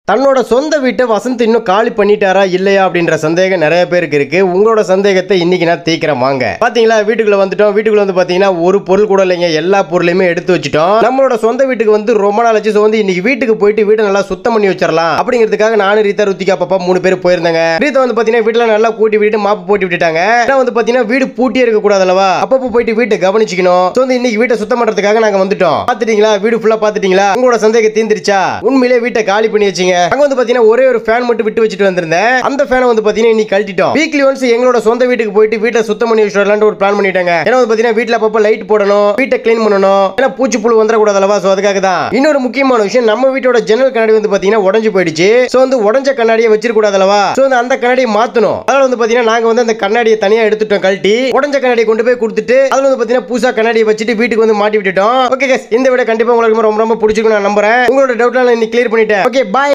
தன்னோட சொந்த வீட்டை வசந்த் இன்னும் காலி பண்ணிட்டாரா இல்லையா அப்படின்ற சந்தேகம் நிறைய பேருக்கு இருக்கு உங்களோட சந்தேகத்தை இன்னைக்கு நான் தீக்கிறேன் வாங்க பாத்தீங்களா வீட்டுக்குள்ள வந்துட்டோம் வீட்டுக்குள்ள வந்து பாத்தீங்கன்னா ஒரு பொருள் கூட இல்லைங்க எல்லா பொருளையுமே எடுத்து வச்சுட்டோம் நம்மளோட சொந்த வீட்டுக்கு வந்து ரொம்ப நாள் ஆச்சு ஸோ வந்து இன்னைக்கு வீட்டுக்கு போயிட்டு வீட்டை நல்லா சுத்தம் பண்ணி வச்சிடலாம் அப்படிங்கிறதுக்காக நானும் ரீதா ருத்திகா பாப்பா மூணு பேர் போயிருந்தாங்க ரீதா வந்து பாத்தீங்கன்னா வீட்டுல நல்லா கூட்டி விட்டு மாப்பு போட்டு விட்டுட்டாங்க ஏன்னா வந்து பாத்தீங்கன்னா வீடு பூட்டியே இருக்க கூடாது அல்லவா அப்பப்போ போயிட்டு வீட்டை கவனிச்சுக்கணும் ஸோ வந்து இன்னைக்கு வீட்டை சுத்தம் பண்றதுக்காக நாங்க வந்துட்டோம் பாத்துட்டீங்களா வீடு ஃபுல்லா பாத்துட்டீங்களா உங்களோட சந்தேகம் தீர்ந்துருச்சா உண்மையிலே வீட்டை காலி பண்ணி வச்சீங்க அங்க வந்து பாத்தீங்கன்னா ஒரே ஒரு ஃபேன் மட்டும் விட்டு வச்சுட்டு வந்திருந்தேன் அந்த ஃபேனை வந்து பாத்தீங்கன்னா இன்னைக்கு கழட்டிட்டோம் வீக்லி ஒன்ஸ் எங்களோட சொந்த வீட்டுக்கு போயிட்டு வீட்டை சுத்தம் பண்ணி வச்சுடலாம்னு ஒரு பிளான் பண்ணிட்டாங்க ஏன்னா வந்து பாத்தீங்கன்னா வீட்டுல அப்பப்போ லைட் போடணும் வீட்டை க்ளீன் பண்ணணும் ஏன்னா பூச்சி புழு வந்துடக்கூடாது அல்லவா ஸோ அதுக்காக தான் இன்னொரு முக்கியமான விஷயம் நம்ம வீட்டோட ஜன்னல் கண்ணாடி வந்து பாத்தீங்கன்னா உடஞ்சு போயிடுச்சு ஸோ வந்து உடஞ்ச கண்ணாடியை வச்சிருக்க கூடாது அல்லவா ஸோ வந்து அந்த கண்ணாடியை மாத்தணும் அதனால வந்து பாத்தீங்கன்னா நாங்க வந்து அந்த கண்ணாடியை தனியா எடுத்துட்டோம் கழட்டி உடஞ்ச கண்ணாடியை கொண்டு போய் கொடுத்துட்டு அதுல வந்து பாத்தீங்கன்னா புதுசா கண்ணாடியை வச்சுட்டு வீட்டுக்கு வந்து மாட்டி விட்டுட்டோம் ஓகே இந்த விட கண்டிப்பா உங்களுக்கு ரொம்ப ரொம்ப பிடிச்சிருக்கும் நான் நம்புறேன் உங்களோட டவுட்லாம் நான் இன்னைக்கு கிளியர் பண்ணிட்டேன் ஓகே பாய்